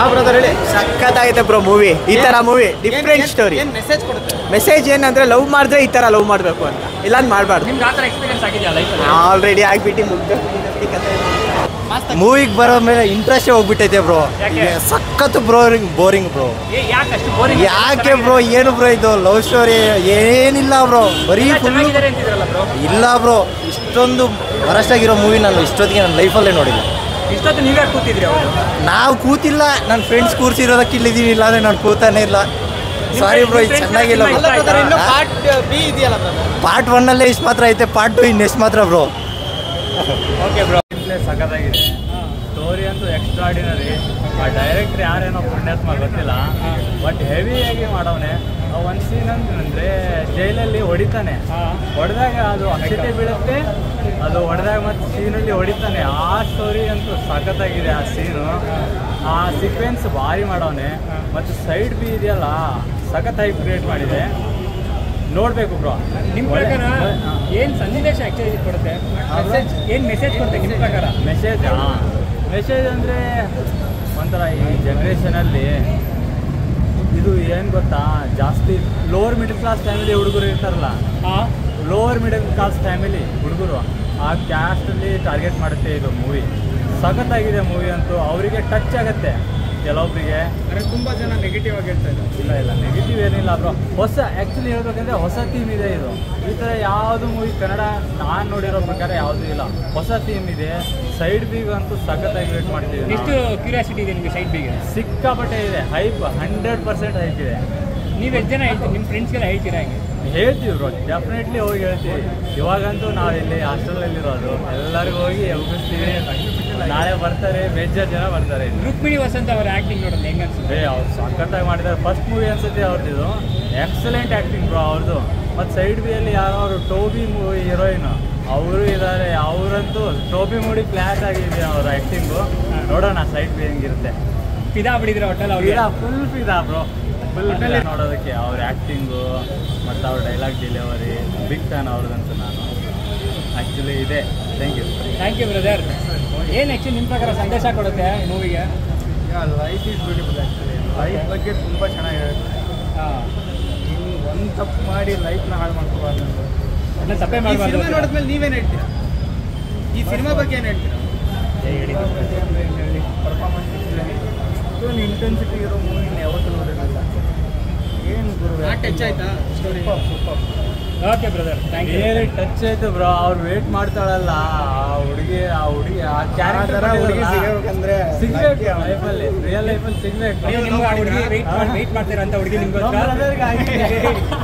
ಹಾ ಬ್ರದರ್ ಹೇಳಿ ಸಖತ್ತಾಗೈತೆ bro movie ಈ ತರ ಮೂವಿ ಡಿಫ್ರೆಂಟ್ ಸ್ಟೋರಿ ಏನ್ ಮೆಸೇಜ್ ಕೊಡುತ್ತೆ ಮೆಸೇಜ್ ಏನಂದ್ರೆ ಲವ್ ಮಾಡಿದ್ರೆ ಈ ತರ ಲವ್ ಮಾಡಬೇಕು ಅಂತ ಇಲ್ಲ ಮಾಡಬಾರ್ದು ನಿಮ್ಗೆ ಆ ಥರ ಎಕ್ಸ್ಪೀರಿಯನ್ಸ್ ಆಗಿದೆಯಾ ಲೈಫಲ್ಲಿ ಆಲ್ರೆಡಿ ಆಗ್ಬಿಟ್ಟು ಮುಗ್ದು ಮೂವಿಗೆ ಬರೋ ಮೇಲೆ ಇಂಟ್ರೆಸ್ಟ್ ಹೋಗ್ಬಿಟ್ಟೈತೆ ಬ್ರೋ ಯಾಕೆ? ಸಖತ್ ಬೋರಿಂಗ್ ಬೋರಿಂಗ್ ಬ್ರೋ ಯಾಕೆ ಅಷ್ಟು ಬೋರಿಂಗ್ ಯಾಕೆ ಬ್ರೋ ಏನು ಬ್ರೋ ಇದು ಲವ್ ಸ್ಟೋರಿ ಏನಿಲ್ಲ ಬ್ರೋ ಬರೀ ಫುಲ್ ಚೆನ್ನಾಗಿದ್ದಾರೆ ಅಂತಿದ್ರಲ್ಲ ಬ್ರೋ ಇಲ್ಲ ಬ್ರೋ ಇಷ್ಟೊಂದು ವರಸ್ಟ್ ಆಗಿರೋ ಮೂವಿ ನಾನು ಇಷ್ಟೊತ್ತಿಗೆ ನನ್ನ ಲೈಫಲ್ಲೇ ನೋಡಿಲ್ಲ ಇಷ್ಟೊತ್ತು ನೀವೇ ಕೂತಿದ್ರಿ ಅವರು ನಾವು ಕೂತಿಲ್ಲ ನನ್ನ ಫ್ರೆಂಡ್ಸ್ ಕೂರ್ಸಿರೋದಕ್ಕೆ ಇಲ್ಲಿದ್ದೀವಿ ಇಲ್ಲಾಂದ್ರೆ ನಾನು ಕೂತಾನೆ ಇಲ್ಲ ಸಾರಿ ಬ್ರೋ ಇದು ಚೆನ್ನಾಗಿಲ್ಲ ನಿಮ್ಮ ಅಲ್ಲ ಬ್ರದರ್ ಇನ್ನು ಹಾ? ಪಾರ್ಟ್ ಬಿ ಇದೆಯಲ್ಲ ಬ್ರದರ್ ಪಾರ್ಟ್ ಒನ್ನಲ್ಲೇ ಇಷ್ಟು ಮಾತ್ರ ಐತೆ ಪಾರ್ಟ್ ಟು ಇನ್ನೆಷ್ಟು ಮಾತ್ರ ಬ್ರೋ ಓಕೆ ಬ್ರೋ ಸಖತ್ತಾಗಿದೆ ಸ್ಟೋರಿ ಅಂತೂ ಎಕ್ಸ್ಟ್ರಾಡಿನರಿ ಆ ಡೈರೆಕ್ಟ್ರ್ ಯಾರೇನೋ ಪುಣ್ಯಾತ್ಮ ಗೊತ್ತಿಲ್ಲ ಬಟ್ ಹೆವಿಯಾಗಿ ಮಾಡವನೆ ಒಂದು ಸೀನ್ ಅಂತಂದ್ರೆ ಜೈಲಲ್ಲಿ ಹೊಡಿತಾನೆ ಹೊಡೆದಾಗ ಅದು ಅಕ್ಷತೆ ಬೀಳುತ್ತೆ ಅದು ಹೊಡೆದಾಗ ಮತ್ತೆ ಸೀನಲ್ಲಿ ಹೊಡಿತಾನೆ ಆ ಸ್ಟೋರಿ ಅಂತೂ ಸಖತ್ತಾಗಿದೆ ಆ ಸೀನು ಆ ಸೀಕ್ವೆನ್ಸ್ ಭಾರಿ ಮಾಡವನೆ ಮತ್ತು ಸೈಡ್ ಬಿ ಇದೆಯಲ್ಲ ಸಖತ್ತಾಗಿ ಕ್ರಿಯೇಟ್ ಮಾಡಿದೆ ನೋಡಬೇಕು ಬ್ರೋ ನಿಮ್ಮ ಪ್ರಕಾರ ಏನು ಸಂದೇಶ ಆಕ್ಚುಲಿ ಕೊಡುತ್ತೆ ಮೆಸೇಜ್ ಏನು ಮೆಸೇಜ್ ಕೊಡುತ್ತೆ ನಿಮ್ಮ ಪ್ರಕಾರ ಮೆಸೇಜ್ ಮೆಸೇಜ್ ಅಂದರೆ ಒಂಥರ ಈ ಜನ್ರೇಷನಲ್ಲಿ ಇದು ಏನು ಗೊತ್ತಾ ಜಾಸ್ತಿ ಲೋವರ್ ಮಿಡಲ್ ಕ್ಲಾಸ್ ಫ್ಯಾಮಿಲಿ ಹುಡುಗರು ಇರ್ತಾರಲ್ಲ ಹಾಂ ಲೋವರ್ ಮಿಡಲ್ ಕ್ಲಾಸ್ ಫ್ಯಾಮಿಲಿ ಹುಡುಗರು ಆ ಕ್ಯಾಸ್ಟಲ್ಲಿ ಟಾರ್ಗೆಟ್ ಮಾಡುತ್ತೆ ಇದು ಮೂವಿ ಸಖತ್ತಾಗಿದೆ ಮೂವಿ ಅಂತೂ ಅವರಿಗೆ ಟಚ್ ಆಗುತ್ತೆ ಕೆಲವೊಬ್ಬರಿಗೆ ಅಂದರೆ ತುಂಬ ಜನ ನೆಗೆಟಿವ್ ಆಗಿ ಹೇಳ್ತಾ ಇದ್ದಾರೆ ಇಲ್ಲ ಇಲ್ಲ ನೆಗೆಟಿವ್ ಏನಿಲ್ಲ ಬ್ರೋ ಹೊಸ ಆ್ಯಕ್ಚುಲಿ ಹೇಳ್ಬೇಕಂದ್ರೆ ಹೊಸ ಥೀಮ್ ಇದೆ ಇದು ಈ ಥರ ಯಾವುದು ಮೂವಿ ಕನ್ನಡ ನಾನು ನೋಡಿರೋ ಪ್ರಕಾರ ಯಾವುದೂ ಇಲ್ಲ ಹೊಸ ಥೀಮ್ ಇದೆ ಸೈಡ್ ಬಿಗ್ ಅಂತೂ ಸಖತ್ತಾಗಿ ವೇಟ್ ಮಾಡ್ತೀವಿ ನಾವು. ಎಷ್ಟು ಕ್ಯೂರಿಯಾಸಿಟಿ ಇದೆ ನಿಮಗೆ ಸೈಡ್ ಬಿಗೆ ಸಿಕ್ಕಾಪಟ್ಟೆ ಇದೆ ಹೈಪ್ ಹಂಡ್ರೆಡ್ ಪರ್ಸೆಂಟ್ ಹೈಪ್ ಇದೆ ನೀವು ಎಷ್ಟು ಜನ ಹೇಳ್ತೀರಿ ನಿಮ್ಮ ಫ್ರೆಂಡ್ಸ್ಗೆಲ್ಲ ಹೇಳ್ತೀರಾ ಹಂಗೆ ಹೇಳ್ತೀವಿ ಬ್ರೋ ಡೆಫಿನೆಟ್ಲಿ ಹೋಗಿ ಹೇಳ್ತೀವಿ ಇವಾಗಂತೂ ನಾವಿಲ್ಲಿ ಹಾಸ್ಟೆಲಲ್ಲಿರೋದು ಎಲ್ಲರಿಗೂ ಹೋಗಿ ಎಬ್ಬಿಸ್ತೀವಿ ನಾಳೆ ಬರ್ತಾರೆ ಬೇಜಾರು ಜನ ಬರ್ತಾರೆ ಇಲ್ಲಿ ರುಕ್ಮಿಣಿ ವಸಂತ ಅವರ ಆ್ಯಕ್ಟಿಂಗ್ ನೋಡೋದು ಹೆಂಗೆ ಅನ್ಸುತ್ತೆ ಏ ಅವ್ರು ಸಖತ್ತಾಗಿ ಮಾಡಿದ್ದಾರೆ ಫಸ್ಟ್ ಮೂವಿ ಅನ್ಸುತ್ತೆ ಅವ್ರದ್ದು ಎಕ್ಸಲೆಂಟ್ ಆ್ಯಕ್ಟಿಂಗ್ ಬ್ರೋ ಅವ್ರದ್ದು ಮತ್ತು ಸೈಡ್ ಬಿಯಲ್ಲಿ ಯಾರೋ ಅವರು ಟೋಬಿ ಮೂವಿ ಹೀರೋಯಿನ್ ಅವರು ಇದ್ದಾರೆ ಅವರಂತೂ ಟೋಬಿ ಮೂಡಿ ಫ್ಲ್ಯಾಟ್ ಆಗಿದೆ ಅವ್ರ ಆ್ಯಕ್ಟಿಂಗು ನೋಡೋಣ ಸೈಡ್ ಬಿ ಹೆಂಗಿರುತ್ತೆ ಫಿದಾ ಬಿಡಿದ್ರೆ ಹೋಟೆಲ್ ಅವ್ರಿಗೆ ಫಿದಾ ಫುಲ್ ಫಿದಾ ಬ್ರೋ ಫುಲ್ ಫಿದಾ ನೋಡೋದಕ್ಕೆ ಅವ್ರ ಆ್ಯಕ್ಟಿಂಗು ಮತ್ತು ಅವ್ರ ಡೈಲಾಗ್ ಡೆಲಿವರಿ ಬಿಗ್ ಫ್ಯಾನ್ ಅವ್ರದಂತೂ ನಾನು ಆ್ಯಕ್ಚುಲಿ ಇದೆ thank you thank you brother ಏನು ಆ್ಯಕ್ಚುಲಿ ನಿಮ್ಮ ಪ್ರಕಾರ ಸಂದೇಶ ಕೊಡುತ್ತೆ ಮೂವಿಗೆ life is beautiful actually life ಬಗ್ಗೆ ತುಂಬ ಚೆನ್ನಾಗಿ ಹೇಳುತ್ತೆ ಹಾಂ ನೀವು ಒಂದು ತಪ್ಪು ಮಾಡಿ ಲೈಫ್ನ ಹಾಳು ಮಾಡ್ಕೋಬಾರ್ದು ಅದನ್ನ ತಪ್ಪೇ ಈ ಮಾಡಬಾರ್ದು ಸಿನಿಮಾ ನೋಡಿದ್ಮೇಲೆ ನೀವೇನ್ ಹೇಳ್ತೀರಾ ಈ ಸಿನಿಮಾ ಬಗ್ಗೆ ಏನ್ ಹೇಳ್ತೀರಾ ಪರ್ಫಾರ್ಮೆನ್ಸ್ ಇಷ್ಟೊಂದು ಇಂಟೆನ್ಸಿಟಿ ಇರೋ ಮೂವಿನ ಯಾವತ್ತೂ ನೋಡಿರಲಿಲ್ಲ ಏನು ಗುರು ಆ ಟಚ್ ಆಯ್ತಾ story super okay brother thank you ಬೇರೆ ಟಚ್ ಆಯ್ತು ಬ್ರೋ ಅವ್ರು ವೇಟ್ ಮಾಡ್ತಾಳಲ್ಲ ಆ ಹುಡುಗಿ ಆ ಹುಡುಗಿ ಆ ಕ್ಯಾರೆಕ್ಟರ್ ಹುಡುಗಿ ಸಿಗಬೇಕಂದ್ರೆ ಸಿಗ್ಬೇಕು ಲೈಫಲ್ಲಿ ರಿಯಲ್ ಲೈಫಲ್ಲಿ ಸಿಗ್ಬೇಕು ನೀವು ನಿಮ್ಮ ಹುಡುಗಿ ವೆಯ್ಟ್ ಮಾಡಿ ವೆಯ್ಟ್ ಮಾಡ್ತೀರಾ ಅಂತ ಹುಡುಗಿ ನಿಮ್ಗೋಸ್ಕರ ನಮ್ಮ brother ಗೆ ಆಗಿದೆ.